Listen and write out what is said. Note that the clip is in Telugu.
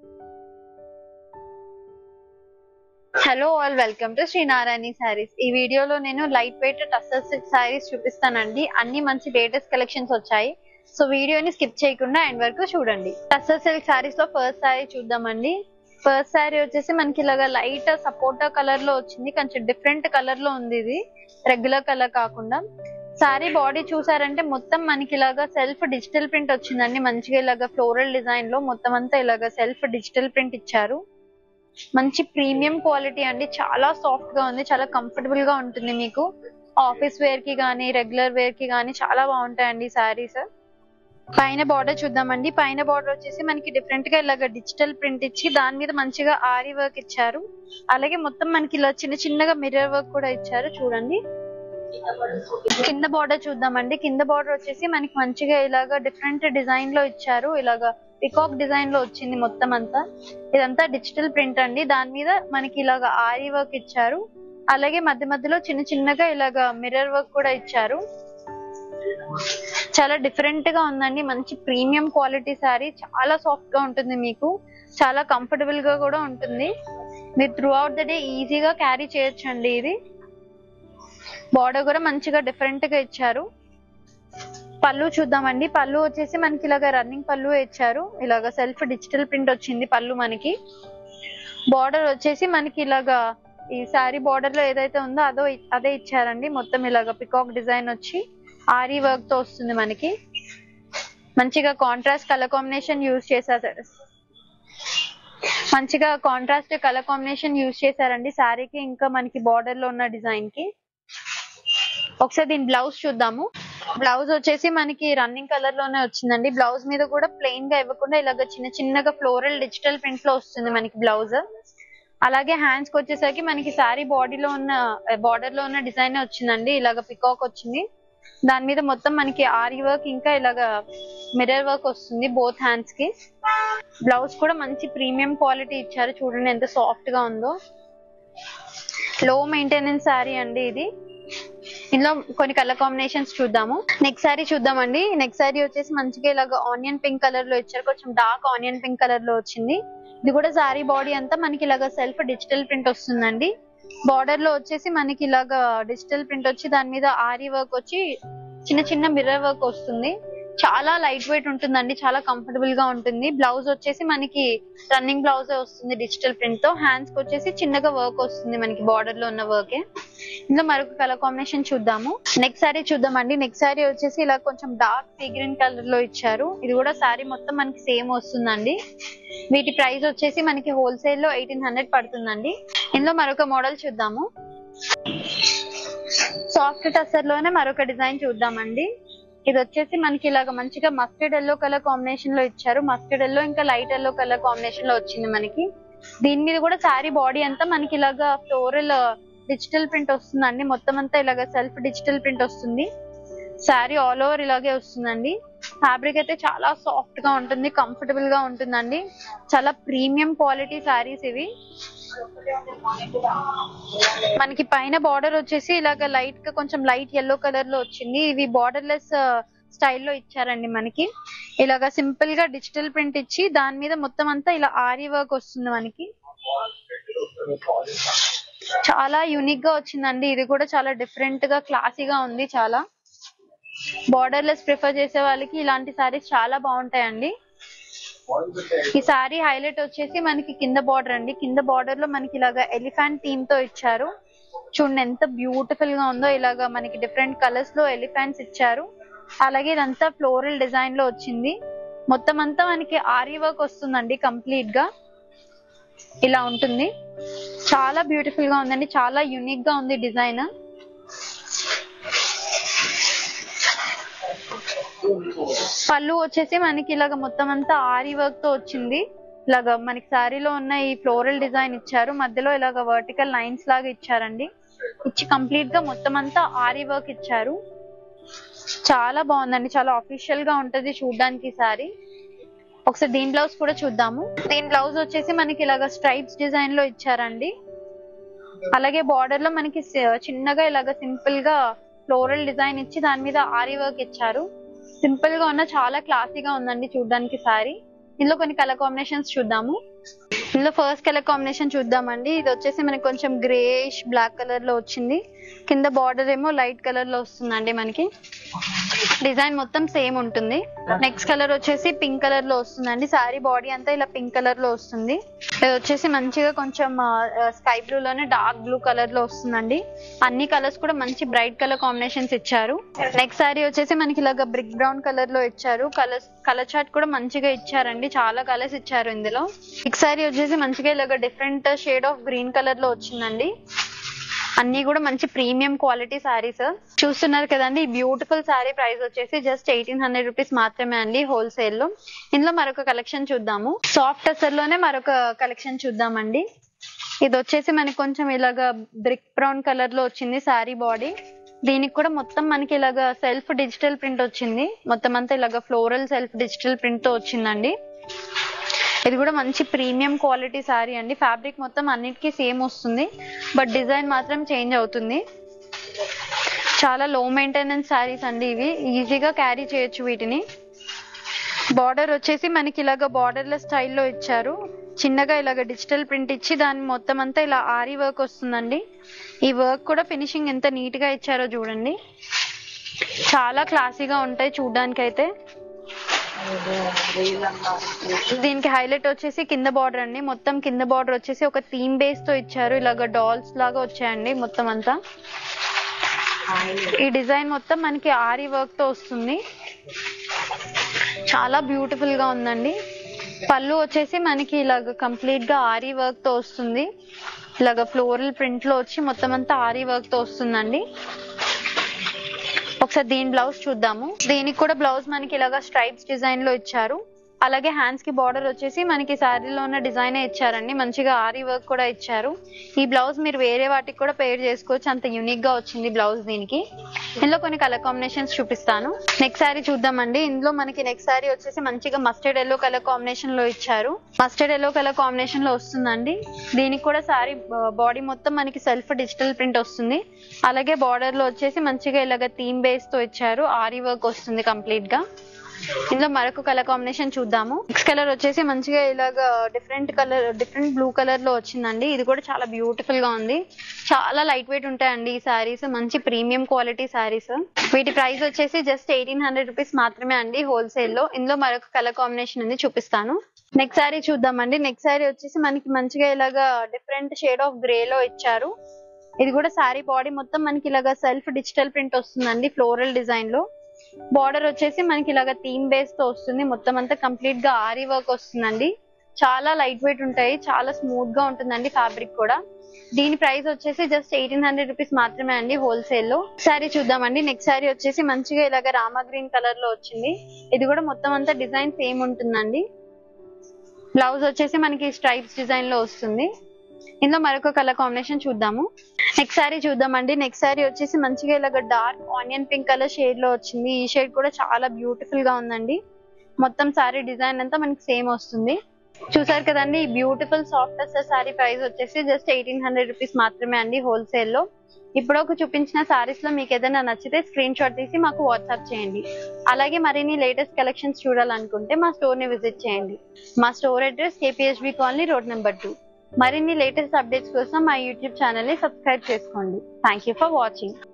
hello all welcome to Srinarayana saris ఈ వీడియోలో నేను light weight tussar silk saris చూపిస్తానండి అన్ని మంచి లేటెస్ట్ కలెక్షన్స్ వచ్చాయి సో వీడియోని స్కిప్ చేయకుండా ఎండ్ వరకు చూడండి టస్సర్ సిల్క్ శారీస్ లో ఫస్ట్ శారీ చూద్దామండి ఫస్ట్ శారీ వచ్చేసి మనకి ఇలాగా లైట్ సపోటా కలర్ లో వచ్చింది కొంచెం డిఫరెంట్ కలర్ లో ఉంది ఇది రెగ్యులర్ కలర్ కాకుండా శారీ బాడీ చూసారంటే మొత్తం మనకి ఇలాగా సెల్ఫ్ డిజిటల్ ప్రింట్ వచ్చిందండి మంచిగా ఇలాగా ఫ్లోరల్ డిజైన్ లో మొత్తం అంతా ఇలాగా సెల్ఫ్ డిజిటల్ ప్రింట్ ఇచ్చారు మంచి ప్రీమియం క్వాలిటీ అండి చాలా సాఫ్ట్ గా ఉంది చాలా కంఫర్టబుల్ గా ఉంటుంది మీకు ఆఫీస్ వేర్ కి గానీ రెగ్యులర్ వేర్ కి గానీ చాలా బాగుంటాయండి సారీస్ పైన బార్డర్ చూద్దామండి పైన బార్డర్ వచ్చేసి మనకి డిఫరెంట్ గా ఇలాగ డిజిటల్ ప్రింట్ ఇచ్చి దాని మీద మంచిగా ఆరి వర్క్ ఇచ్చారు అలాగే మొత్తం మనకి ఇలా చిన్న చిన్నగా మిర్రర్ వర్క్ కూడా ఇచ్చారు చూడండి కింద బార్డర్ చూద్దామండి కింద బార్డర్ వచ్చేసి మనకి మంచిగా ఇలాగా డిఫరెంట్ డిజైన్ లో ఇచ్చారు ఇలాగా పికాక్ డిజైన్ లో వచ్చింది మొత్తం అంతా ఇదంతా డిజిటల్ ప్రింట్ అండి దాని మీద మనకి ఇలాగా ఆరి వర్క్ ఇచ్చారు అలాగే మధ్య మధ్యలో చిన్న చిన్నగా ఇలాగా మిర్రర్ వర్క్ కూడా ఇచ్చారు చాలా డిఫరెంట్ గా ఉందండి మంచి ప్రీమియం క్వాలిటీ శారీ చాలా సాఫ్ట్ గా ఉంటుంది మీకు చాలా కంఫర్టబుల్ గా కూడా ఉంటుంది మీరు త్రూ అవుట్ ద డే ఈజీగా క్యారీ చేయొచ్చు అండి ఇది బార్డర్ కూడా మంచిగా డిఫరెంట్ గా ఇచ్చారు పళ్ళు చూద్దామండి పళ్ళు వచ్చేసి మనకి ఇలాగ రన్నింగ్ పళ్ళు ఇచ్చారు ఇలాగ సెల్ఫ్ డిజిటల్ ప్రింట్ వచ్చింది పళ్ళు మనకి బార్డర్ వచ్చేసి మనకి ఇలాగా ఈ శారీ బార్డర్ లో ఏదైతే ఉందో అదో అదే ఇచ్చారండి మొత్తం ఇలాగ పికాక్ డిజైన్ వచ్చి ఆరీ వర్క్ తో వస్తుంది మనకి మంచిగా కాంట్రాస్ట్ కలర్ కాంబినేషన్ యూజ్ చేశారు మంచిగా కాంట్రాస్ట్ కలర్ కాంబినేషన్ యూజ్ చేశారండి శారీకి ఇంకా మనకి బార్డర్ లో ఉన్న డిజైన్ కి ఒకసారి దీని బ్లౌజ్ చూద్దాము బ్లౌజ్ వచ్చేసి మనకి రన్నింగ్ కలర్ లోనే వచ్చిందండి బ్లౌజ్ మీద కూడా ప్లెయిన్ గా ఇవ్వకుండా ఇలాగ చిన్న చిన్నగా ఫ్లోరల్ డిజిటల్ ప్రింట్ లో వస్తుంది మనకి బ్లౌజ్ అలాగే హ్యాండ్స్ కి వచ్చేసరికి మనకి శారీ బాడీలో ఉన్న బార్డర్ లో ఉన్న డిజైన్ వచ్చిందండి ఇలాగ పికాక్ వచ్చింది దాని మీద మొత్తం మనకి ఆరి వర్క్ ఇంకా ఇలాగ మిర్రర్ వర్క్ వస్తుంది బోత్ హ్యాండ్స్ కి బ్లౌజ్ కూడా మంచి ప్రీమియం క్వాలిటీ ఇచ్చారు చూడండి ఎంత సాఫ్ట్ గా ఉందో లో మెయింటెనెన్స్ శారీ అండి ఇది ఇందులో కొన్ని కలర్ కాంబినేషన్స్ చూద్దాము నెక్స్ట్ శారీ చూద్దామండి నెక్స్ట్ శారీ వచ్చేసి మంచిగా ఇలాగ ఆనియన్ పింక్ కలర్ లో ఇచ్చారు కొంచెం డార్క్ ఆనియన్ పింక్ కలర్ లో వచ్చింది ఇది కూడా శారీ బాడీ అంతా మనకి ఇలాగ సెల్ఫ్ డిజిటల్ ప్రింట్ వస్తుందండి బార్డర్ లో వచ్చేసి మనకి ఇలాగ డిజిటల్ ప్రింట్ వచ్చి దాని మీద ఆరి వర్క్ వచ్చి చిన్న చిన్న మిర్రర్ వర్క్ వస్తుంది చాలా లైట్ వెయిట్ ఉంటుందండి చాలా కంఫర్టబుల్ గా ఉంటుంది బ్లౌజ్ వచ్చేసి మనకి రన్నింగ్ బ్లౌజ్ వస్తుంది డిజిటల్ ప్రింట్ తో హ్యాండ్స్ కి వచ్చేసి చిన్నగా వర్క్ వస్తుంది మనకి బార్డర్ లో ఉన్న వర్కే ఇందులో మరొక కలర్ కాంబినేషన్ చూద్దాము నెక్స్ట్ శారీ చూద్దామండి నెక్స్ట్ శారీ వచ్చేసి ఇలా కొంచెం డార్క్ సీ గ్రీన్ కలర్ లో ఇచ్చారు ఇది కూడా శారీ మొత్తం మనకి సేమ్ వస్తుందండి వీటి ప్రైస్ వచ్చేసి మనకి హోల్సేల్ లో ఎయిటీన్ హండ్రెడ్ పడుతుందండి ఇందులో మరొక మోడల్ చూద్దాము సాఫ్ట్ టసర్ లోనే మరొక డిజైన్ చూద్దామండి ఇది వచ్చేసి మనకి ఇలాగ మంచిగా మస్టర్డ్ ఎల్లో కలర్ కాంబినేషన్ లో ఇచ్చారు మస్టర్డ్ ఎల్లో ఇంకా లైట్ ఎల్లో కలర్ కాంబినేషన్ లో వచ్చింది మనకి దీని మీద కూడా శారీ బాడీ అంతా మనకి ఇలాగా ఫ్లోరల్ డిజిటల్ ప్రింట్ వస్తుందండి మొత్తం అంతా ఇలాగ సెల్ఫ్ డిజిటల్ ప్రింట్ వస్తుంది శారీ ఆల్ ఓవర్ ఇలాగే వస్తుందండి ఫ్యాబ్రిక్ అయితే చాలా సాఫ్ట్ గా ఉంటుంది కంఫర్టబుల్ గా ఉంటుందండి చాలా ప్రీమియం క్వాలిటీ శారీస్ ఇవి మనకి పైన బార్డర్ వచ్చేసి ఇలాగ లైట్ గా కొంచెం లైట్ ఎల్లో కలర్ లో వచ్చింది ఇవి బార్డర్ లెస్ స్టైల్లో ఇచ్చారండి మనకి ఇలాగ సింపుల్ గా డిజిటల్ ప్రింట్ ఇచ్చి దాని మీద మొత్తం అంతా ఇలా ఆరి వర్క్ వస్తుంది మనకి చాలా యూనిక్ గా వచ్చిందండి ఇది కూడా చాలా డిఫరెంట్ గా క్లాసీగా ఉంది చాలా బార్డర్ లెస్ ప్రిఫర్ చేసే వాళ్ళకి ఇలాంటి సారీస్ చాలా బాగుంటాయండి ఈ సారీ హైలైట్ వచ్చేసి మనకి కింద బార్డర్ అండి కింద బార్డర్ లో మనకి ఇలాగా ఎలిఫెంట్ థీమ్ తో ఇచ్చారు చూడండి ఎంత బ్యూటిఫుల్ గా ఉందో ఇలాగా మనకి డిఫరెంట్ కలర్స్ లో ఎలిఫెంట్స్ ఇచ్చారు అలాగే ఇదంతా ఫ్లోరల్ డిజైన్ లో వచ్చింది మొత్తం అంతా మనకి ఆరీ వర్క్ వస్తుందండి కంప్లీట్ గా ఇలా ఉంటుంది చాలా బ్యూటిఫుల్ గా ఉందండి చాలా యూనిక్ గా ఉంది డిజైన్ పళ్ళు వచ్చేసి మనకి ఇలాగ మొత్తం అంతా ఆరీ వర్క్ తో వచ్చింది ఇలాగ మనకి శారీలో ఉన్న ఈ ఫ్లోరల్ డిజైన్ ఇచ్చారు మధ్యలో ఇలాగ వర్టికల్ లైన్స్ లాగా ఇచ్చారండి ఇచ్చి కంప్లీట్ గా మొత్తం అంతా ఆరీ వర్క్ ఇచ్చారు చాలా బాగుందండి చాలా అఫీషియల్ గా ఉంటది చూడడానికి సారీ ఒకసారి దీని బ్లౌజ్ కూడా చూద్దాము దీని బ్లౌజ్ వచ్చేసి మనకి ఇలాగ స్ట్రైప్స్ డిజైన్ లో ఇచ్చారండి అలాగే బార్డర్ లో మనకి సి- చిన్నగా ఇలాగ సింపుల్ గా ఫ్లోరల్ డిజైన్ ఇచ్చి దాని మీద ఆరీ వర్క్ ఇచ్చారు సింపుల్ గా ఉన్న చాలా క్లాసీగా ఉందండి చూడడానికి సారీ ఇందులో కొన్ని కలర్ కాంబినేషన్స్ చూద్దాము ఇందులో ఫస్ట్ కలర్ కాంబినేషన్ చూద్దామండి ఇది వచ్చేసి మనకి కొంచెం గ్రేష్ బ్లాక్ కలర్ లో వచ్చింది కింద బార్డర్ ఏమో లైట్ కలర్ లో వస్తుందండి మనకి డిజైన్ మొత్తం సేమ్ ఉంటుంది నెక్స్ట్ కలర్ వచ్చేసి పింక్ కలర్ లో వస్తుందండి సారీ బాడీ అంతా ఇలా పింక్ కలర్ లో వస్తుంది ఇది వచ్చేసి మంచిగా కొంచెం స్కై బ్లూ లోనే డార్క్ బ్లూ కలర్ లో వస్తుందండి అన్ని కలర్స్ కూడా మంచి బ్రైట్ కలర్ కాంబినేషన్స్ ఇచ్చారు నెక్స్ట్ సారీ వచ్చేసి మనకి ఇలాగ బ్రిక్ బ్రౌన్ కలర్ లో ఇచ్చారు కలర్స్ కలర్ చార్ట్ కూడా మంచిగా ఇచ్చారండి చాలా కలర్స్ ఇచ్చారు ఇందులో నెక్స్ట్ సారీ వచ్చేసి మంచిగా ఇలాగ different shade of green colour లో వచ్చిందండి అన్ని కూడా మంచి ప్రీమియం క్వాలిటీ శారీస్ చూస్తున్నారు కదండి ఈ బ్యూటిఫుల్ శారీ ప్రైస్ వచ్చేసి జస్ట్ ఎయిటీన్ హండ్రెడ్ రూపీస్ మాత్రమే అండి హోల్సేల్ లో ఇందులో మరొక కలెక్షన్ చూద్దాము సాఫ్ట్ అసర్ లోనే మరొక కలెక్షన్ చూద్దామండి ఇది వచ్చేసి మనకి కొంచెం ఇలాగ బ్రిక్ బ్రౌన్ కలర్ లో వచ్చింది శారీ బాడీ దీనికి కూడా మొత్తం మనకి ఇలాగ సెల్ఫ్ డిజిటల్ ప్రింట్ వచ్చింది మొత్తం అంతా ఇలాగ ఫ్లోరల్ సెల్ఫ్ డిజిటల్ ప్రింట్ తో వచ్చిందండి ఇది కూడా మంచి ప్రీమియం క్వాలిటీ శారీ అండి ఫ్యాబ్రిక్ మొత్తం అన్నిటికీ సేమ్ వస్తుంది బట్ డిజైన్ మాత్రం చేంజ్ అవుతుంది చాలా లో మెయింటెనెన్స్ శారీస్ అండి ఇవి ఈజీగా క్యారీ చేయొచ్చు వీటిని బార్డర్ వచ్చేసి మనకి ఇలాగ బార్డర్ల స్టైల్లో ఇచ్చారు చిన్నగా ఇలాగ డిజిటల్ ప్రింట్ ఇచ్చి దాని మొత్తం అంతా ఇలా ఆరీ వర్క్ వస్తుందండి ఈ వర్క్ కూడా ఫినిషింగ్ ఎంత నీట్ గా ఇచ్చారో చూడండి చాలా క్లాసీగా ఉంటాయి చూడడానికి అయితే దీనికి హైలైట్ వచ్చేసి కింద బార్డర్ అండి మొత్తం కింద బార్డర్ వచ్చేసి ఒక థీమ్ బేస్ తో ఇచ్చారు ఇలాగ డాల్స్ లాగా వచ్చాయండి మొత్తం అంతా ఈ డిజైన్ మొత్తం మనకి ఆరి వర్క్ తో వస్తుంది చాలా బ్యూటిఫుల్ గా ఉందండి పళ్ళు వచ్చేసి మనకి ఇలాగ కంప్లీట్ గా ఆరి వర్క్ తో వస్తుంది ఇలాగ ఫ్లోరల్ ప్రింట్ లో వచ్చి మొత్తం అంతా ఆరి వర్క్ తో వస్తుందండి ఒకసారి దీని బ్లౌజ్ చూద్దాము దీనికి కూడా బ్లౌజ్ మనకి ఇలాగా స్ట్రైప్స్ డిజైన్ లో ఇచ్చారు అలాగే హ్యాండ్స్ కి బార్డర్ వచ్చేసి మనకి శారీలో ఉన్న డిజైన్ ఇచ్చారండి మంచిగా ఆరీ వర్క్ కూడా ఇచ్చారు ఈ బ్లౌజ్ మీరు వేరే వాటికి కూడా పేర్ చేసుకోవచ్చు అంత యూనిక్ గా వచ్చింది బ్లౌజ్ దీనికి ఇందులో కొన్ని కలర్ కాంబినేషన్స్ చూపిస్తాను నెక్స్ట్ శారీ చూద్దామండి ఇందులో మనకి నెక్స్ట్ శారీ వచ్చేసి మంచిగా మస్టర్డ్ ఎల్లో కలర్ కాంబినేషన్ లో ఇచ్చారు మస్టర్డ్ ఎల్లో కలర్ కాంబినేషన్ లో వస్తుందండి దీనికి కూడా శారీ బాడీ మొత్తం మనకి సెల్ఫ్ డిజిటల్ ప్రింట్ వస్తుంది అలాగే బార్డర్ లో వచ్చేసి మంచిగా ఇలాగ థీమ్ బేస్ తో ఇచ్చారు ఆరీ వర్క్ వస్తుంది కంప్లీట్ గా ఇందులో మరొక కలర్ కాంబినేషన్ చూద్దాము నెక్స్ట్ కలర్ వచ్చేసి మంచిగా ఇలాగ different colour different blue colour లో వచ్చిందండి ఇది కూడా చాలా బ్యూటిఫుల్ గా ఉంది చాలా లైట్ వెయిట్ ఉంటాయండి ఈ శారీస్ మంచి ప్రీమియం క్వాలిటీ శారీస్ వీటి ప్రైస్ వచ్చేసి జస్ట్ ఎయిటీన్ హండ్రెడ్ రూపీస్ మాత్రమే అండి హోల్సేల్ లో ఇందులో మరొక కలర్ కాంబినేషన్ ఉంది చూపిస్తాను నెక్స్ట్ శారీ చూద్దామండి నెక్స్ట్ శారీ వచ్చేసి మనకి మంచిగా ఇలాగా డిఫరెంట్ షేడ్ ఆఫ్ గ్రే లో ఇచ్చారు ఇది కూడా శారీ బాడీ మొత్తం మనకి ఇలాగా సెల్ఫ్ డిజిటల్ ప్రింట్ వస్తుందండి ఫ్లోరల్ డిజైన్ లో బార్డర్ వచ్చేసి మనకి ఇలాగ థీమ్ బేస్ తో వస్తుంది మొత్తం అంతా కంప్లీట్ గా ఆరీ వర్క్ వస్తుందండి చాలా లైట్ వెయిట్ ఉంటాయి చాలా స్మూత్ గా ఉంటుందండి ఫ్యాబ్రిక్ కూడా దీని ప్రైస్ వచ్చేసి జస్ట్ ఎయిటీన్ హండ్రెడ్ రూపీస్ మాత్రమే అండి హోల్సేల్ లో శారీ చూద్దామండి నెక్స్ట్ శారీ వచ్చేసి మంచిగా ఇలాగ రామా గ్రీన్ కలర్ లో వచ్చింది ఇది కూడా మొత్తం అంతా డిజైన్ సేమ్ ఉంటుందండి బ్లౌజ్ వచ్చేసి మనకి స్ట్రైప్స్ డిజైన్ లో వస్తుంది ఇందులో మరొక కలర్ కాంబినేషన్ చూద్దాము నెక్స్ట్ సారీ చూద్దామండి నెక్స్ట్ సారీ వచ్చేసి మంచిగా ఇలాగ dark onion pink colour shade లో వచ్చింది ఈ షేడ్ కూడా చాలా బ్యూటిఫుల్ గా ఉందండి మొత్తం సారీ డిజైన్ అంతా మనకి సేమ్ వస్తుంది చూసారు కదండి ఈ బ్యూటిఫుల్ సాఫ్ట్ సారీ ప్రైస్ వచ్చేసి జస్ట్ ఎయిటీన్ హండ్రెడ్ రూపీస్ మాత్రమే అండి హోల్సేల్ లో ఇప్పుడు ఒక చూపించిన సారీస్ లో మీకు ఏదైనా నచ్చితే స్క్రీన్ షాట్ తీసి మాకు వాట్సాప్ చేయండి అలాగే మరిన్ని లేటెస్ట్ కలెక్షన్స్ చూడాలనుకుంటే మా స్టోర్ ని విజిట్ చేయండి మా store address KPHB colony road number two మరిన్ని లేటెస్ట్ అప్డేట్స్ కోసం మా యూట్యూబ్ ఛానల్ ని సబ్స్క్రైబ్ చేసుకోండి థ్యాంక్ యూ ఫర్ వాచింగ్